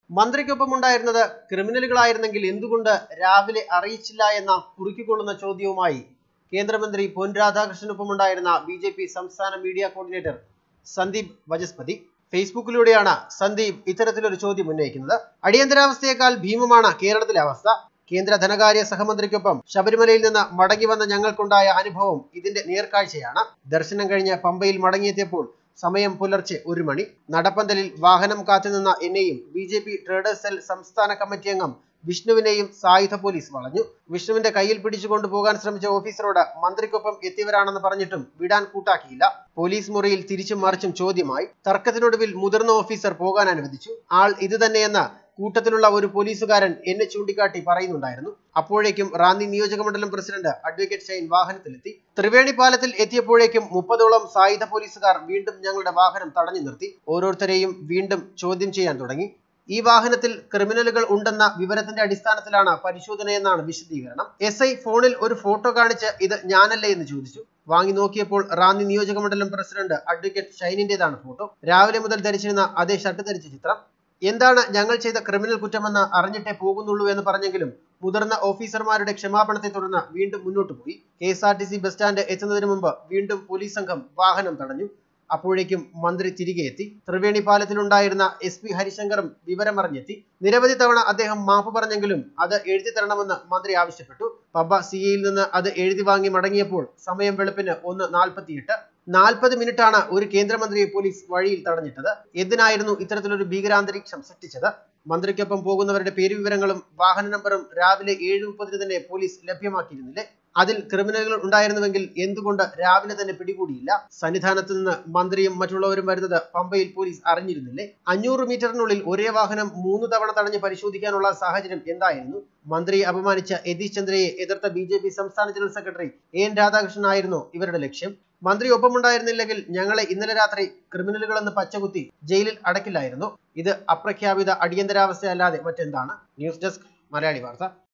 മന്ത്രിക്കൊപ്പം ഉണ്ടായിരുന്നത് ക്രിമിനലുകളായിരുന്നെങ്കിൽ എന്തുകൊണ്ട് രാവിലെ അറിയിച്ചില്ല എന്ന കുറുക്കിക്കൊള്ളുന്ന ചോദ്യവുമായി കേന്ദ്രമന്ത്രി പൊൻ രാധാകൃഷ്ണനൊപ്പം ഉണ്ടായിരുന്ന ബി ജെ പി സംസ്ഥാന മീഡിയ കോർഡിനേറ്റർ സന്ദീപ് വജസ്പതി ഫേസ്ബുക്കിലൂടെയാണ് സന്ദീപ് ഇത്തരത്തിലൊരു ചോദ്യം ഉന്നയിക്കുന്നത് അടിയന്തരാവസ്ഥയേക്കാൾ ഭീമമാണ് കേരളത്തിലെ അവസ്ഥ കേന്ദ്ര ധനകാര്യ സഹമന്ത്രിക്കൊപ്പം ശബരിമലയിൽ നിന്ന് മടങ്ങി വന്ന ഞങ്ങൾക്കുണ്ടായ അനുഭവം ഇതിന്റെ നേർക്കാഴ്ചയാണ് ദർശനം കഴിഞ്ഞ് പമ്പയിൽ മടങ്ങിയെത്തിയപ്പോൾ സമയം പുലർച്ചെ ഒരു മണി നടപ്പന്തലിൽ വാഹനം കാത്തുനിന്ന എന്നെയും B J P traders cell സംസ്ഥാന കമ്മിറ്റി അംഗം വിഷ്ണുവിനെയും സായുധ പോലീസ് വളഞ്ഞു വിഷ്ണുവിന്റെ കയ്യിൽ പിടിച്ചു കൊണ്ടുപോകാൻ ശ്രമിച്ച ഓഫീസറോട് മന്ത്രിക്കൊപ്പം എത്തിയവരാണെന്ന് പറഞ്ഞിട്ടും വിടാൻ കൂട്ടാക്കിയില്ല പോലീസ് മുറിയിൽ തിരിച്ചും മറിച്ചും ചോദ്യമായി തർക്കത്തിനൊടുവിൽ മുതിർന്ന ഓഫീസർ പോകാൻ അനുവദിച്ചു ആൾ ഇത് തന്നെയെന്ന് കൂട്ടത്തിലുള്ള ഒരു പോലീസുകാരൻ എന്നെ ചൂണ്ടിക്കാട്ടി പറയുന്നുണ്ടായിരുന്നു അപ്പോഴേക്കും റാന്നി നിയോജക മണ്ഡലം പ്രസിഡന്റ് അഡ്വക്കേറ്റ് ഷൈൻ വാഹനത്തിലെത്തി ത്രിവേണി പാലത്തിൽ എത്തിയപ്പോഴേക്കും മുപ്പതോളം സായുധ പോലീസുകാർ വീണ്ടും ഞങ്ങളുടെ വാഹനം തടഞ്ഞു നിർത്തി ഓരോരുത്തരെയും വീണ്ടും ചോദ്യം ചെയ്യാൻ തുടങ്ങി ഈ വാഹനത്തിൽ ക്രിമിനലുകൾ ഉണ്ടെന്ന വിവരത്തിന്റെ അടിസ്ഥാനത്തിലാണ് പരിശോധനയെന്നാണ് വിശദീകരണം എസ് ഐ ഫോണിൽ ഒരു ഫോട്ടോ കാണിച്ച് ഇത് ഞാനല്ലേ എന്ന് ചോദിച്ചു വാങ്ങി നോക്കിയപ്പോൾ റാന്നി നിയോജക മണ്ഡലം പ്രസിഡന്റ് അഡ്വക്കേറ്റ് ഷൈനിന്റേതാണ് ഫോട്ടോ രാവിലെ മുതൽ ധരിച്ചിരുന്ന അതേ ഷർട്ട് ധരിച്ച ചിത്രം എന്താണ് ഞങ്ങൾ ചെയ്ത ക്രിമിനൽ കുറ്റമെന്ന് അറിഞ്ഞിട്ടേ പോകുന്നുള്ളൂ എന്ന് പറഞ്ഞെങ്കിലും മുതിർന്ന ഓഫീസർമാരുടെ ക്ഷമാപണത്തെ തുടർന്ന് വീണ്ടും മുന്നോട്ട് പോയി K S R T C bus stand എത്തുന്നതിന് മുമ്പ് വീണ്ടും പോലീസ് സംഘം വാഹനം തടഞ്ഞു അപ്പോഴേക്കും മന്ത്രി തിരികെ എത്തി ത്രിവേണി പാലത്തിലുണ്ടായിരുന്ന എസ് പി ഹരിശങ്കറും വിവരമറിഞ്ഞെത്തി നിരവധി തവണ അദ്ദേഹം മാപ്പ് പറഞ്ഞെങ്കിലും അത് എഴുതി തരണമെന്ന് മന്ത്രി ആവശ്യപ്പെട്ടു പബ്ബ സിഐയിൽ നിന്ന് അത് എഴുതി വാങ്ങി മടങ്ങിയപ്പോൾ സമയം വെളുപ്പിന് ഒന്ന് നാൽപ്പത്തിയെട്ട് നാൽപ്പത് മിനിറ്റാണ് ഒരു കേന്ദ്രമന്ത്രിയെ പോലീസ് വഴിയിൽ തടഞ്ഞിട്ടത് എന്തിനായിരുന്നു ഇത്തരത്തിലൊരു ഭീകരാന്തരീക്ഷം സൃഷ്ടിച്ചത് മന്ത്രിക്കൊപ്പം പോകുന്നവരുടെ പേരുവിവരങ്ങളും വാഹന നമ്പറും രാവിലെ ഏഴ് മുപ്പതിന് തന്നെ പോലീസ് ലഭ്യമാക്കിയിരുന്നില്ലേ അതിൽ ക്രിമിനലുകൾ ഉണ്ടായിരുന്നുവെങ്കിൽ എന്തുകൊണ്ട് രാവിലെ തന്നെ പിടികൂടിയില്ല സന്നിധാനത്ത് നിന്ന് മന്ത്രിയും മറ്റുള്ളവരും വരുന്നത് പമ്പയിൽ പോലീസ് അറിഞ്ഞിരുന്നില്ലേ അഞ്ഞൂറ് മീറ്ററിനുള്ളിൽ ഒരേ വാഹനം മൂന്ന് തവണ തടഞ്ഞ് പരിശോധിക്കാനുള്ള സാഹചര്യം എന്തായിരുന്നു മന്ത്രിയെ അപമാനിച്ച യതീഷ് ചന്ദ്രയെ എതിർത്ത ബി ജെ പി സംസ്ഥാന ജനറൽ സെക്രട്ടറി എൻ രാധാകൃഷ്ണൻ ആയിരുന്നു ഇവരുടെ ലക്ഷ്യം മന്ത്രി ഒപ്പമുണ്ടായിരുന്നില്ലെങ്കിൽ ഞങ്ങളെ ഇന്നലെ രാത്രി ക്രിമിനലുകളെന്ന് പച്ചകുത്തി ജയിലിൽ അടക്കില്ലായിരുന്നു ഇത് അപ്രഖ്യാപിത അടിയന്തരാവസ്ഥയല്ലാതെ മറ്റെന്താണ് ന്യൂസ് ഡെസ്ക് മലയാളി വാർത്ത